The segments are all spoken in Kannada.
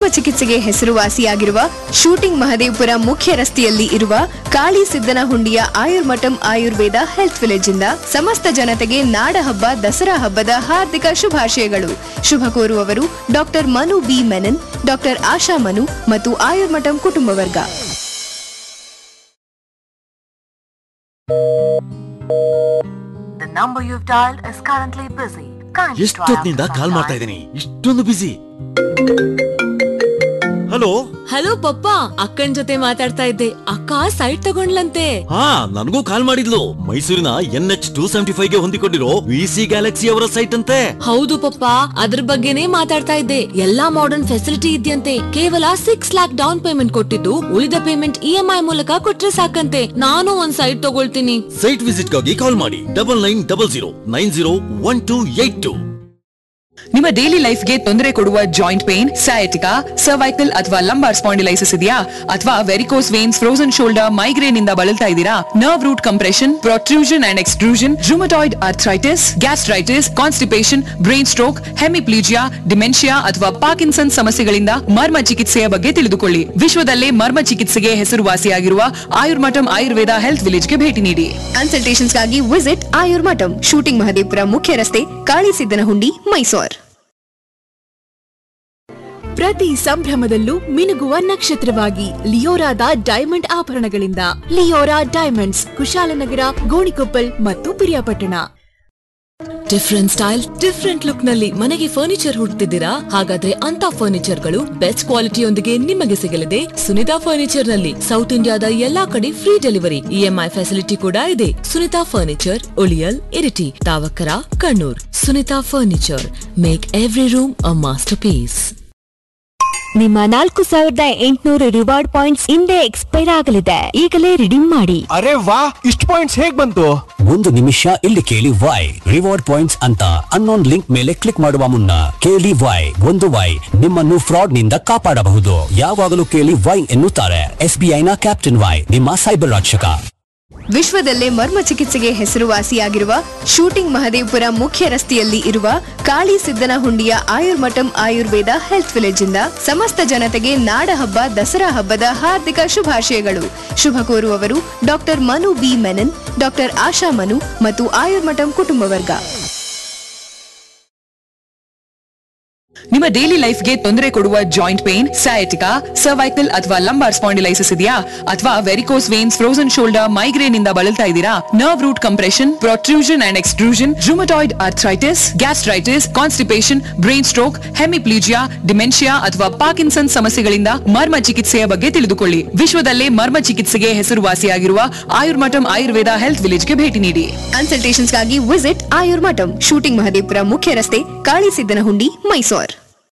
ಚಿಕಿತ್ಸೆಗೆ ಹೆಸರುವಾಸಿಯಾಗಿರುವ ಶೂಟಿಂಗ್ ಮಹದೇವಪುರ ಮುಖ್ಯ ರಸ್ತೆಯಲ್ಲಿ ಇರುವ ಕಾಳಿ ಸಿದ್ದನಹುಂಡಿಯ ಆಯುರ್ಮಠಂ ಆಯುರ್ವೇದ ಹೆಲ್ತ್ ವಿಲೇಜ್ ಇಂದ ಸಮಸ್ತ ಜನತೆಗೆ ನಾಡಹಬ್ಬ ದಸರಾ ಹಬ್ಬದ ಹಾರ್ದಿಕ ಶುಭಾಶಯಗಳು ಶುಭ ಕೋರುವವರು doctor Manu B Menon doctor Asha Manu ಮತ್ತು ಆಯುರ್ಮಠಂ ಕುಟುಂಬ ವರ್ಗ The number you've dialed is currently busy. Kindly try ಎಷ್ಟೊತ್ತಿನಿಂದ after call some ಮಾಡ್ತಾ time. ಇದ್ದೀನಿ ಇಷ್ಟೊಂದು ಬಿಸಿ ಹಲೋ ಹಲೋ ಪಪ್ಪ ಅಕ್ಕನ್ ಜೊತೆ ಮಾತಾಡ್ತಾ ಇದ್ದೆ ಅಕ್ಕ ಸೈಟ್ ತಗೊಂಡ್ಲಂತೆ ಹಾ ನನಗೂ ಕಾಲ್ ಮಾಡಿದ್ಲು ಮೈಸೂರಿನ N H two seventy five ಗೆ ಹೊಂದಿಕೊಂಡಿರೋ ವಿ ಸಿ ಗ್ಯಾಲಕ್ಸಿ ಅವರ ಸೈಟ್ ಅಂತೆ ಹೌದು ಪಪ್ಪ ಅದ್ರ ಬಗ್ಗೆನೇ ಮಾತಾಡ್ತಾ ಇದ್ದೆ ಎಲ್ಲಾ ಮಾಡರ್ನ್ ಫೆಸಿಲಿಟಿ ಇದೆಯಂತೆ ಕೇವಲ ಸಿಕ್ಸ್ ಲ್ಯಾಕ್ ಡೌನ್ ಪೇಮೆಂಟ್ ಕೊಟ್ಟಿದ್ದು ಉಳಿದ ಪೇಮೆಂಟ್ ಇ ಎಂ ಐ ಮೂಲಕ ಕೊಟ್ರೆ ಸಾಕಂತೆ ನಾನು ಒಂದ್ ಸೈಟ್ ತಗೊಳ್ತೀನಿ ಸೈಟ್ ವಿಸಿಟ್ ಗಾಗಿ ಕಾಲ್ ಮಾಡಿ double nine double zero nine zero one two eight two ನಿಮ್ಮ ಡೈಲಿ ಲೈಫ್ಗೆ ತೊಂದರೆ ಕೊಡುವ ಜಾಯಿಂಟ್ ಪೇನ್ ಸಯಾಟಿಕಾ ಸರ್ವೈಕಲ್ ಅಥವಾ ಲಂಬಾರ್ ಸ್ಪಾಂಡಿಲೈಸಿಸ್ ಇದೆಯಾ ಅಥವಾ varicose veins frozen shoulder migraine ಇಂದ ಬಳಲ್ತಾ ಇದ್ದೀರಾ nerve root compression protrusion and extrusion rheumatoid arthritis gastritis constipation brain stroke hemiplegia dementia ಅಥವಾ ಪಾರ್ಕಿನ್ಸನ್ ಸಮಸ್ಯೆಗಳಿಂದ ಮರ್ಮ ಚಿಕಿತ್ಸೆಯ ಬಗ್ಗೆ ತಿಳಿದುಕೊಳ್ಳಿ ವಿಶ್ವದಲ್ಲೇ ಮರ್ಮ ಚಿಕಿತ್ಸೆಗೆ ಹೆಸರುವಾಸಿಯಾಗಿರುವ ಆಯುರ್ಮಠಂ ಆಯುರ್ವೇದ ಹೆಲ್ತ್ ವಿಲೇಜ್ಗೆ ಭೇಟಿ ನೀಡಿ ಕನ್ಸಲ್ಟೇಷನ್ಸ್ಗಾಗಿ ವಿಸಿಟ್ ಆಯುರ್ಮಠಂ ಶೂಟಿಂಗ್ ಮಹದೇವಪುರ ಮುಖ್ಯ ರಸ್ತೆ ಕಾಳಿ ಸಿದ್ದನಹುಂಡಿ ಮೈಸೂರ್ ಪ್ರತಿ ಸಂಭ್ರಮದಲ್ಲೂ ಮಿನುಗುವ ನಕ್ಷತ್ರವಾಗಿ ಲಿಯೋರಾದ ಡೈಮಂಡ್ ಆಭರಣಗಳಿಂದ ಲಿಯೋರಾ ಡೈಮಂಡ್ಸ್ ಕುಶಾಲನಗರ ಗೋಣಿಕೊಪ್ಪಲ್ ಮತ್ತು Periyapatna different style different look ನಲ್ಲಿ ಮನೆಗೆ ಫರ್ನಿಚರ್ ಹುಡುಕ್ತಿದ್ದೀರಾ ಹಾಗಾದ್ರೆ ಅಂತ ಫರ್ನಿಚರ್ ಗಳು ಬೆಸ್ಟ್ ಕ್ವಾಲಿಟಿಯೊಂದಿಗೆ ನಿಮಗೆ ಸಿಗಲಿದೆ ಸುನಿತಾ ಫರ್ನಿಚರ್ ನಲ್ಲಿ ಸೌತ್ ಇಂಡಿಯಾದ ಎಲ್ಲಾ ಕಡೆ ಫ್ರೀ ಡೆಲಿವರಿ ಇಎಂಐ ಫೆಸಿಲಿಟಿ ಕೂಡ ಇದೆ Sunita furniture Uliyil Iritty Thavakkara Kannur Sunita furniture make every room a masterpiece ನಿಮ್ಮ ನಾಲ್ಕು ಸಾವಿರದ ಎಂಟುನೂರು ರಿವಾರ್ಡ್ ಪಾಯಿಂಟ್ಸ್ ಹಿಂದೆ ಎಕ್ಸ್ಪೈರ್ ಆಗಲಿದೆ ಈಗಲೇ ರಿಡೀಮ್ ಮಾಡಿ ಅರೆ ವಾ ಇಷ್ಟು ಪಾಯಿಂಟ್ಸ್ ಹೇಗ್ ಬಂತು ಒಂದು ನಿಮಿಷ ಇಲ್ಲಿ ಕೇಳಿ ವೈ ರಿವಾರ್ಡ್ ಪಾಯಿಂಟ್ಸ್ ಅಂತ ಅನ್ನೊಂದ್ ಲಿಂಕ್ ಮೇಲೆ ಕ್ಲಿಕ್ ಮಾಡುವ ಮುನ್ನ ಕೇಳಿ ವೈ ಒಂದು ವೈ ನಿಮ್ಮನ್ನು ಫ್ರಾಡ್ ನಿಂದ ಕಾಪಾಡಬಹುದು ಯಾವಾಗಲೂ ಕೇಳಿ ವೈ ಎನ್ನುತ್ತಾರೆ ಎಸ್ಬಿಐ ನ ಕ್ಯಾಪ್ಟನ್ ವೈ ನಿಮ್ಮ ಸೈಬರ್ ರಕ್ಷಕ ವಿಶ್ವದಲ್ಲೇ ಮರ್ಮ ಚಿಕಿತ್ಸೆಗೆ ಹೆಸರುವಾಸಿಯಾಗಿರುವ ಶೂಟಿಂಗ್ ಮಹದೇವಪುರ ಮುಖ್ಯ ರಸ್ತೆಯಲ್ಲಿ ಇರುವ ಕಾಳಿ ಸಿದ್ದನಹುಂಡಿಯ ಆಯುರ್ಮಠಂ ಆಯುರ್ವೇದ ಹೆಲ್ತ್ ವಿಲೇಜ್ ಇಂದ ಸಮಸ್ತ ಜನತೆಗೆ ನಾಡಹಬ್ಬ ದಸರಾ ಹಬ್ಬದ ಹಾರ್ದಿಕ ಶುಭಾಶಯಗಳು ಶುಭ ಕೋರುವವರು doctor Manu B Menon doctor Asha Manu ಮತ್ತು ಆಯುರ್ಮಠಂ ಕುಟುಂಬ ವರ್ಗ ನಿಮ್ಮ ಡೈಲಿ ಲೈಫ್ಗೆ ತೊಂದರೆ ಕೊಡುವ ಜಾಯಿಂಟ್ ಪೇನ್ ಸಯಾಟಿಕಾ ಸರ್ವೈಕಲ್ ಅಥವಾ ಲಂಬಾರ್ ಸ್ಪಾಂಡಿಲೈಸಿಸ್ ಇದೆಯಾ ಅಥವಾ varicose veins frozen shoulder migraine ಇಂದ ಬಳಲ್ತಾ ಇದ್ದೀರಾ nerve root compression protrusion and extrusion rheumatoid arthritis gastritis constipation brain stroke hemiplegia dementia ಅಥವಾ ಪಾರ್ಕಿನ್ಸನ್ ಸಮಸ್ಯೆಗಳಿಂದ ಮರ್ಮ ಚಿಕಿತ್ಸೆಯ ಬಗ್ಗೆ ತಿಳಿದುಕೊಳ್ಳಿ ವಿಶ್ವದಲ್ಲೇ ಮರ್ಮ ಚಿಕಿತ್ಸೆಗೆ ಹೆಸರುವಾಸಿಯಾಗಿರುವ ಆಯುರ್ಮಠಂ ಆಯುರ್ವೇದ ಹೆಲ್ತ್ ವಿಲೇಜ್ಗೆ ಭೇಟಿ ನೀಡಿ ಕನ್ಸಲ್ಟೇಷನ್ಸ್ಗಾಗಿ ವಿಸಿಟ್ ಆಯುರ್ಮಠಂ ಶೂಟಿಂಗ್ ಮಹದೇವಪುರ ಮುಖ್ಯ ರಸ್ತೆ ಕಾಳಿ ಸಿದ್ದನಹುಂಡಿ ಮೈಸೂರ್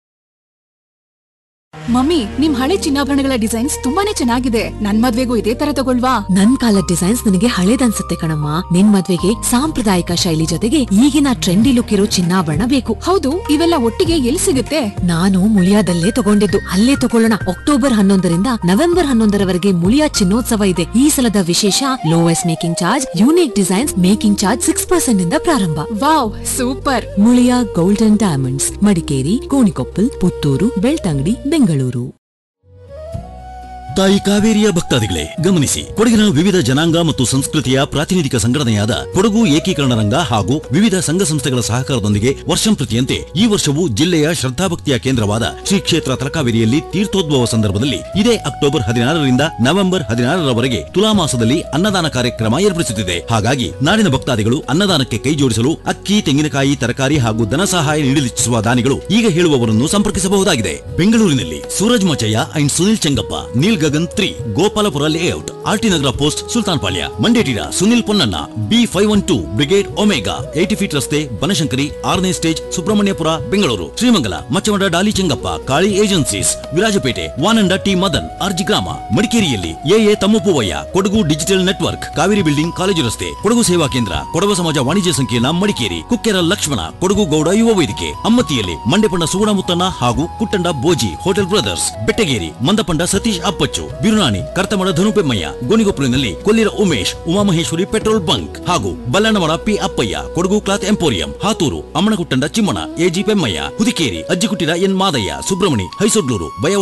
ಮಮ್ಮಿ ನಿಮ್ ಹಳೆ ಚಿನ್ನಾಭರಣಗಳ ಡಿಸೈನ್ಸ್ ತುಂಬಾನೇ ಚೆನ್ನಾಗಿದೆ ನನ್ ಮದ್ವೆಗೂ ಇದೇ ತರ ತಗೊಳ್ವಾ ನನ್ ಕಾಲದ ಡಿಸೈನ್ಸ್ ನನಗೆ ಹಳೇದನ್ಸುತ್ತೆ ಕಣಮ್ಮ ನಿನ್ ಮದ್ವೆಗೆ ಸಾಂಪ್ರದಾಯಿಕ ಶೈಲಿ ಜೊತೆಗೆ ಈಗಿನ ಟ್ರೆಂಡಿ ಲುಕ್ ಇರೋ ಚಿನ್ನಾಭರಣ ಬೇಕು ಹೌದು ಇವೆಲ್ಲ ಒಟ್ಟಿಗೆ ಎಲ್ಲಿ ಸಿಗುತ್ತೆ ನಾನು ಮುಳಿಯಾದಲ್ಲೇ ತಗೊಂಡಿದ್ದು ಅಲ್ಲೇ ತಗೊಳ್ಳೋಣ ಅಕ್ಟೋಬರ್ ಹನ್ನೊಂದರಿಂದ ನವೆಂಬರ್ ಹನ್ನೊಂದರವರೆಗೆ ಮುಳಿಯಾ ಚಿನ್ನೋತ್ಸವ ಇದೆ ಈ ಸಲದ ವಿಶೇಷ lowest making charge unique designs making charge six percent ಇಂದ ಪ್ರಾರಂಭ wow super Muliya golden diamonds Madikeri Gonikoppal Puttur Belthangady Bengaluru ತಾಯಿ ಕಾವೇರಿಯ ಭಕ್ತಾದಿಗಳೇ ಗಮನಿಸಿ ಕೊಡಗಿನ ವಿವಿಧ ಜನಾಂಗ ಮತ್ತು ಸಂಸ್ಕೃತಿಯ ಪ್ರಾತಿನಿಧಿಕ ಸಂಘಟನೆಯಾದ ಕೊಡಗು ಏಕೀಕರಣ ರಂಗ ಹಾಗೂ ವಿವಿಧ ಸಂಘ ಸಂಸ್ಥೆಗಳ ಸಹಕಾರದೊಂದಿಗೆ ವರ್ಷಂಪ್ರತಿಯಂತೆ ಈ ವರ್ಷವೂ ಜಿಲ್ಲೆಯ ಶ್ರದ್ಧಾಭಕ್ತಿಯ ಕೇಂದ್ರವಾದ ಶ್ರೀ ಕ್ಷೇತ್ರ ತಲಕಾವೇರಿಯಲ್ಲಿ ತೀರ್ಥೋದ್ಭವ ಸಂದರ್ಭದಲ್ಲಿ ಇದೇ ಅಕ್ಟೋಬರ್ ಹದಿನಾರರಿಂದ ನವೆಂಬರ್ ಹದಿನಾರರವರೆಗೆ ತುಲಾಮಾಸದಲ್ಲಿ ಅನ್ನದಾನ ಕಾರ್ಯಕ್ರಮ ಏರ್ಪಡಿಸುತ್ತಿದೆ ಹಾಗಾಗಿ ನಾಡಿನ ಭಕ್ತಾದಿಗಳು ಅನ್ನದಾನಕ್ಕೆ ಕೈ ಜೋಡಿಸಲು ಅಕ್ಕಿ ತೆಂಗಿನಕಾಯಿ ತರಕಾರಿ ಹಾಗೂ ಧನ ಸಹಾಯ ನೀಡಲಿಚ್ಛಿಸುವ ದಾನಿಗಳು ಈಗ ಹೇಳುವವರನ್ನು ಸಂಪರ್ಕಿಸಬಹುದಾಗಿದೆ ಬೆಂಗಳೂರಿನಲ್ಲಿ Suraj Machaiah and Sunil Chengappa Neel Gagan three Gopalapura layout RT Nagar post Sultan Palya ಮಂಡೇಟಿನ Sunil Ponnanna B five one two Brigade Omega eighty feet ರಸ್ತೆ ಬನಶಂಕರಿ ಆರನೇ stage Subramanyapura Bengaluru Srimangala Machamada Dolly Chengappa Kali agencies Virajpet Vananda T Madan RG ಗ್ರಾಮ ಮಡಿಕೇರಿಯಲ್ಲಿ AA Thammappuvaiah Kodagu digital network Kaveri building college ರಸ್ತೆ ಕೊಡಗು ಸೇವಾ ಕೇಂದ್ರ ಕೊಡವ ಸಮಾಜ ವಾಣಿಜ್ಯ ಸಂಕೀರ್ಣ ಮಡಿಕೇರಿ ಕುಕ್ಕೆರ ಲಕ್ಷ್ಮಣ ಕೊಡಗು ಗೌಡ ಯುವ ವೇದಿಕೆ ಅಮ್ಮತ್ತಿಯಲ್ಲಿ ಮಂಡೆಪಂಡ ಸುಗುಣ ಮುತ್ತಣ್ಣ ಹಾಗೂ ಕುಟ್ಟಂಡ ಬೋಜಿ ಹೋಟೆಲ್ ಬ್ರದರ್ಸ್ ಬೆಟ್ಟಗೇರಿ ಮಂದಪಂಡ ಸತೀಶ್ ಅಪ್ಪಚ್ಚು ಬಿರುನಾಣಿ ಕರ್ತಮಡ ಧನುಪೆಮ್ಮಯ್ಯ ಗೋಣಿಗೊಪ್ಪಲಿನಲ್ಲಿ ಕೊಲ್ಲಿರ ಉಮೇಶ್ ಉಮಾಮಹೇಶ್ವರಿ ಪೆಟ್ರೋಲ್ ಬಂಕ್ ಹಾಗೂ Ballanamada P Appaiah Kodagu cloth emporium Hathur Ammanagutanda Chimmana AG Pemmaiah Hudikeri Ajjikuttira N Madaiah Subrahmani Haisodlur ಬಯವ